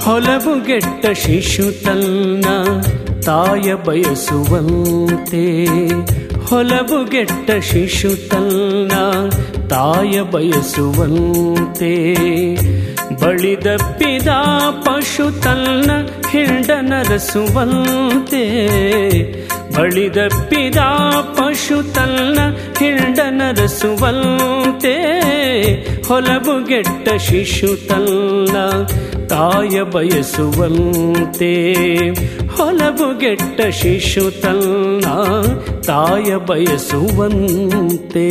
ಹೊಲವುಗೆಟ್ಟ ಶಿಶು ತನ್ನ ತಾಯ ಬಯಸುವಂತೆ ಹೊಲವುಗೆಟ್ಟ ಶಿಶು ತನ್ನ ತಾಯ ಬಯಸುವಂತೆ ಬಳಿದಪ್ಪಿದ ಪಶು ತನ್ನ ಹಿಂಡನರಸುವಂತೆ ಬಳಿದಪ್ಪಿದ ಪಶು ತನ್ನ ಹಿಂಡನರಸುವಂತೆ ಹೊಲವುಗೆಟ್ಟ ಶಿಶು ತನ್ನ ತಾಯ ಬಯಸುವಂತೆ ಹೊಲವುಗೆಟ್ಟ ಶಿಶು ತನ್ನ ತಾಯ ಬಯಸುವಂತೆ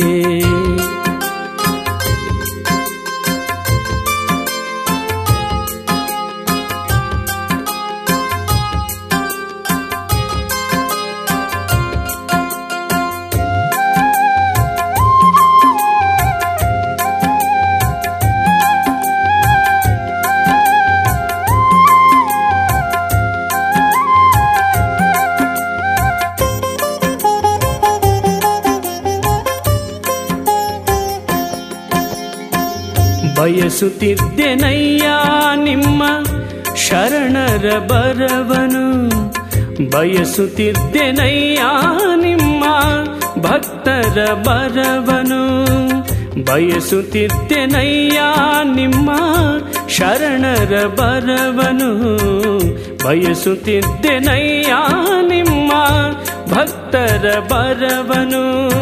ಬಯಸುತ್ತಿದ್ದೆನಯ್ಯ ನಿಮ್ಮ ಶರಣರ ಬರವನು ಬಯಸುತ್ತಿದ್ದೆನಯ್ಯ ನಿಮ್ಮ ಭಕ್ತರ ಬರವನು ಬಯಸುತ್ತಿದ್ದೆನಯ್ಯ ನಿಮ್ಮ ಶರಣರ ಬರವನು ಬಯಸುತ್ತಿದ್ದೆನಯ್ಯ ನಿಮ್ಮ ಭಕ್ತರ ಬರವನು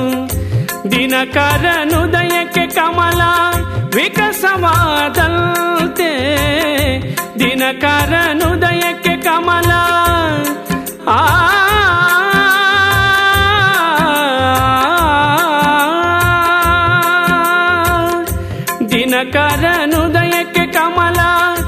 ದಿನಕರನುದಯಕ್ಕೆ ಕಮಲ ವಿಕಸವಾದಂತೆ ದಿನಕರನುದಯಕ್ಕೆ ಕಮಲ ಆ ದಿನಕರನುದಯಕ್ಕೆ ಕಮಲ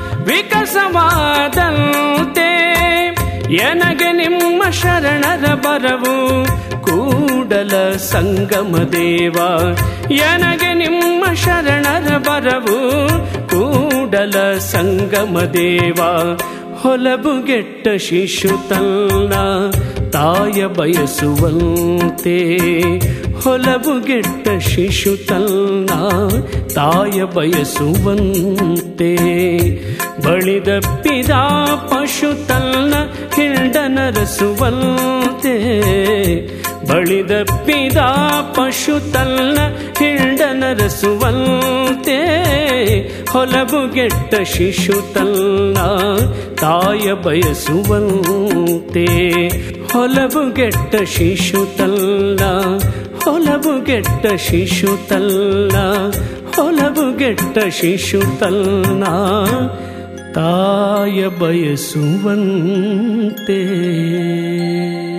ವಿಕಸವಾದಂತೆ ಎನಗೆ ನಿಮ್ಮ ಶರಣರ ಬರವು ಕೂಡಲ ಸಂಗಮ ದೇವ ಎನಗೆ ನಿಮ್ಮ ಶರಣರ ಬರವು ಕೂಡಲ ಸಂಗಮ ದೇವ ಹೊಲಬುಗೆಟ್ಟ ಶಿಶು ತನ್ನ ತಾಯ ಬಯಸುವಂತೆ ಹೊಲಬುಗೆಟ್ಟ ಶಿಶು ತನ್ನ ತಾಯ ಬಯಸುವಂತೆ ಬಳಿದಪ್ಪಿದ ಪಶು ತನ್ನ ಹಿಂಡನರಸುವಂತೆ ಬಳಿದಪ್ಪಿದ ಪಶು ತನ್ನ ಹಿಂಡನರಸುವಂತೆ ಹೊಲಬುಗೆಟ್ಟ ಶಿಶು ತನ್ನ ತಾಯ ಬಯಸುವಂತೆ ಹೊಲಬುಗೆಟ್ಟ ಶಿಶು ತಲ್ಲ ಹೊಲಬುಗೆಟ್ಟ ಶಿಶು ತಲ್ಲ ಹೊಲಬುಗೆಟ್ಟ ಶಿಶು ತಲ್ಲ ತಾಯ ಬಯಸುವಂತೆ